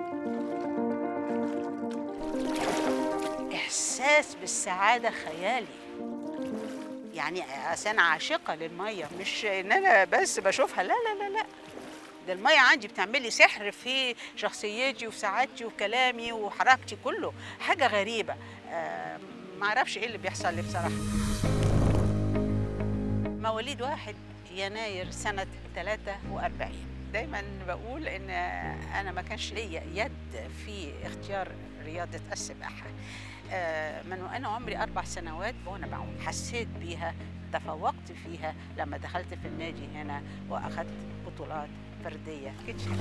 احساس بالسعاده خيالي يعني أصل انا عاشقه للميه مش ان انا بس بشوفها لا لا لا لا ده الميه عندي بتعمل لي سحر في شخصيتي وفي سعادتي وكلامي وحركتي كله حاجه غريبه آه ما اعرفش ايه اللي بيحصل لي بصراحه مواليد واحد يناير سنه 43 دايما بقول ان انا ما كانش ليا يد في اختيار رياضه السباحه آه، من وانا عمري اربع سنوات وانا بعوم حسيت بيها تفوقت فيها لما دخلت في النادي هنا واخذت بطولات فرديه كتير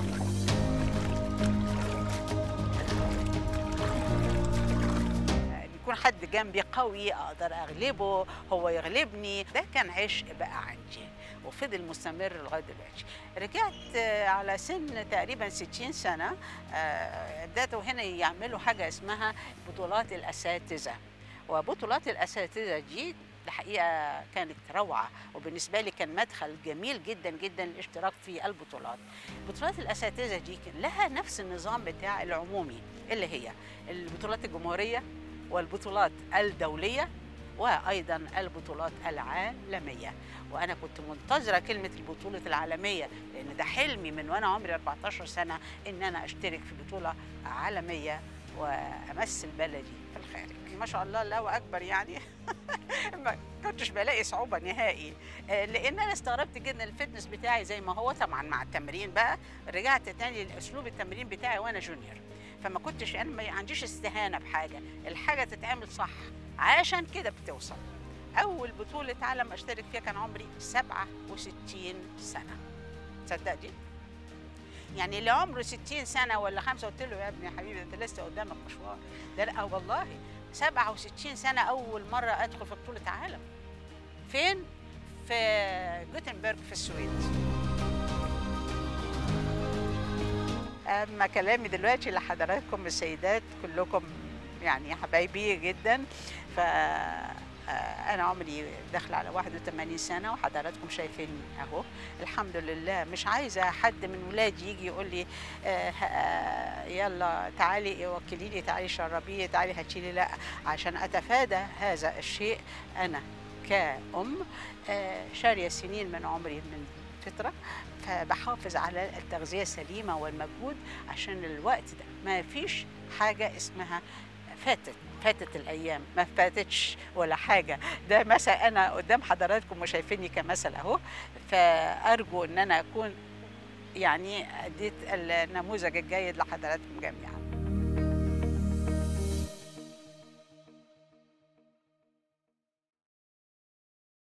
يكون حد جنبي قوي اقدر اغلبه هو يغلبني ده كان عشق بقى عندي وفضل مستمر لغايه دلوقتي رجعت آه، على سن تقريبا 60 سنه آه، بداتوا هنا يعملوا حاجه اسمها بطولات الاساتذه وبطولات الاساتذه دي الحقيقه كانت روعه وبالنسبه لي كان مدخل جميل جدا جدا للاشتراك في البطولات بطولات الاساتذه دي كان لها نفس النظام بتاع العمومي اللي هي البطولات الجمهوريه والبطولات الدوليه وايضا البطولات العالميه وانا كنت منتظره كلمه البطوله العالميه لان ده حلمي من وانا عمري 14 سنه ان انا اشترك في بطوله عالميه وامثل بلدي في الخارج ما شاء الله الله اكبر يعني ما كنتش بلاقي صعوبه نهائي آه، لان انا استغربت جدا الفتنس بتاعي زي ما هو طبعا مع التمرين بقى رجعت تاني لاسلوب التمرين بتاعي وانا جونيور فما كنتش انا ما عنديش استهانه بحاجه الحاجه تتعمل صح عشان كده بتوصل اول بطوله عالم اشترك فيها كان عمري 67 سنه تصدق دي يعني اللي عمره 60 سنه ولا خمسه قلت له يا ابني يا حبيبي انت لسه قدامك مشوار ده لا والله 67 سنه اول مره ادخل في بطوله عالم فين في جوتنبرج في السويد اما كلامي دلوقتي لحضراتكم السيدات كلكم يعني حبايبي جدا ف آه، انا عمري داخله على 81 سنه وحضراتكم شايفين اهو الحمد لله مش عايزه حد من ولادي يجي يقول لي آه، آه، يلا تعالي وكلي لي تعالي شربيه تعالي هاتي لي لا عشان اتفادى هذا الشيء انا كأم آه، شاريه سنين من عمري من فتره فبحافظ على التغذيه السليمه والمجهود عشان الوقت ده ما فيش حاجه اسمها فاتت فاتت الايام ما فاتتش ولا حاجه ده مثل انا قدام حضراتكم وشايفيني كمثل اهو فارجو ان انا اكون يعني اديت النموذج الجيد لحضراتكم جميعا